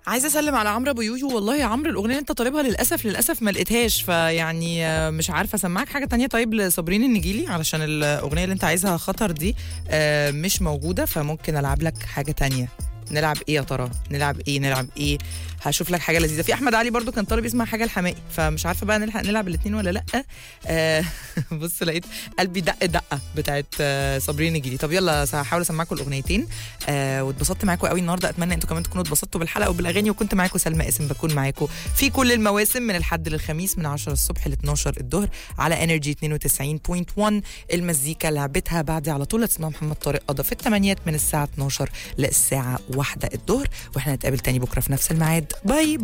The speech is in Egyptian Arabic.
عايزه اسلم على عمرو ابو يويو والله يا عمرو الاغنيه اللي انت طالبها للاسف للاسف ما لقيتهاش فيعني آه، مش عارفه اسمعك حاجه تانية طيب لصابرين النجيلي علشان الاغنيه اللي انت عايزها خطر دي آه، مش موجوده فممكن العب لك حاجه تانية نلعب ايه يا ترى نلعب ايه نلعب ايه هشوف لك حاجه لذيذه في احمد علي برضو كان طالب يسمع حاجه الحمائي فمش عارفه بقى نلحق نلعب الاثنين ولا لا آه بص لقيت قلبي دق دقه بتاعت آه صابرين النجيلي طب يلا هحاول اسمعكم الاغنيتين آه واتبسطت معاكم قوي النهارده اتمنى انتوا كمان تكونوا اتبسطتوا بالحلقه وبالاغاني وكنت معاكم سلمى قاسم بكون معاكم في كل المواسم من الحد للخميس من 10 الصبح ل 12 الظهر على انرجي 92.1 المزيكا لعبتها بعدي على طول اسمها محمد طارق قضى في الثمانيات من الساعه 12 للساعه 1 الظهر واحنا نتقابل تاني بكره في نفس الميعاد باي